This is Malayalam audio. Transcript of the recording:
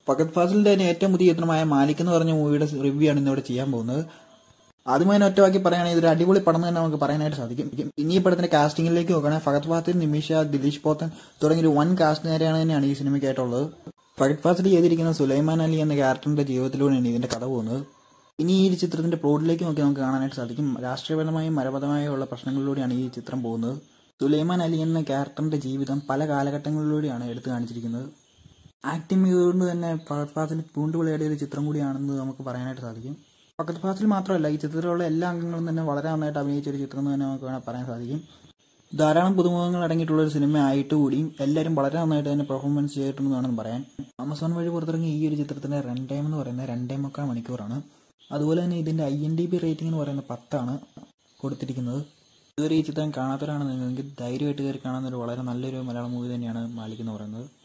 ഫഗത് ഫാസിലിന്റെ തന്നെ ഏറ്റവും പുതിയ ചിത്രമായ മാലിക് എന്ന് പറഞ്ഞ മൂവിയുടെ റിവ്യൂ ആണ് ഇന്നിവിടെ ചെയ്യാൻ പോകുന്നത് ആദ്യമായി തന്നെ ഒറ്റവാക്കി പറയുകയാണെങ്കിൽ ഇതൊരു അടിപൊളി പടം എന്ന് തന്നെ നമുക്ക് പറയാനായിട്ട് സാധിക്കും ഇനി ഈ പടത്തിന്റെ കാസ്റ്റിംഗിലേക്ക് നോക്കുകയാണെങ്കിൽ ഫഗത് ഫാസിൽ നിമിഷ ദിലീഷ് പോത്തൻ തുടങ്ങിയ ഒരു വൻ കാസ്റ്റ് നേരെയാണ് തന്നെയാണ് ഈ സിനിമയ്ക്കായിട്ടുള്ളത് ഫഗത് ഫാസിൽ ചെയ്തിരിക്കുന്ന സുലൈമാൻ അലി എന്ന ക്യാരക്ടറിന്റെ ജീവിതത്തിലൂടെയാണ് ഇതിന്റെ കഥ പോകുന്നത് ഇനി ഈ ചിത്രത്തിന്റെ പ്ലോട്ടിലേക്ക് നോക്കി നമുക്ക് കാണാനായിട്ട് സാധിക്കും രാഷ്ട്രീയപരമായും മരപരമായും ഉള്ള പ്രശ്നങ്ങളിലൂടെയാണ് ഈ ചിത്രം പോകുന്നത് സുലൈമാൻ അലി എന്ന ക്യാരക്ടറിന്റെ ജീവിതം പല കാലഘട്ടങ്ങളിലൂടെയാണ് എടുത്തു കാണിച്ചിരിക്കുന്നത് ആക്ടിങ് ചെയ്തുകൊണ്ട് തന്നെ ഫഹദ് ഫാസിൽ പൂണ്ടുവിളയുടെ ഒരു ചിത്രം കൂടിയാണെന്ന് നമുക്ക് പറയാനായിട്ട് സാധിക്കും ഫഹദ് ഫാസിൽ മാത്രമല്ല ഈ ചിത്രത്തിലുള്ള എല്ലാ അംഗങ്ങളും തന്നെ വളരെ നന്നായിട്ട് അഭിനയിച്ച ഒരു ചിത്രം എന്ന് തന്നെ നമുക്ക് വേണമെങ്കിൽ പറയാൻ സാധിക്കും ധാരാളം പുതുമുഖങ്ങൾ അടങ്ങിയിട്ടുള്ള ഒരു സിനിമ ആയിട്ട് കൂടിയും എല്ലാവരും വളരെ നന്നായിട്ട് തന്നെ പെർഫോമൻസ് ചെയ്തിട്ടുണ്ടെന്ന് വേണം പറയാൻ ആമസോൺ വഴി പുറത്തിറങ്ങിയ ഈ ഒരു ചിത്രത്തിന്റെ റൺ ടൈം എന്ന് പറയുന്നത് രണ്ടേ മുക്കാൽ മണിക്കൂറാണ് അതുപോലെ തന്നെ ഇതിന്റെ I N D B rating എന്ന് പറയുന്നത് പത്താണ് കൊടുത്തിരിക്കുന്നത് ഇതുവരെ ഈ ചിത്രം കാണാത്തവരാണെന്നുണ്ടെങ്കിൽ ധൈര്യമായിട്ട് കയറി കാണാവുന്ന ഒരു വളരെ നല്ലൊരു മലയാളം മൂവി തന്നെയാണ് മാലിക് എന്ന് പറയുന്നത്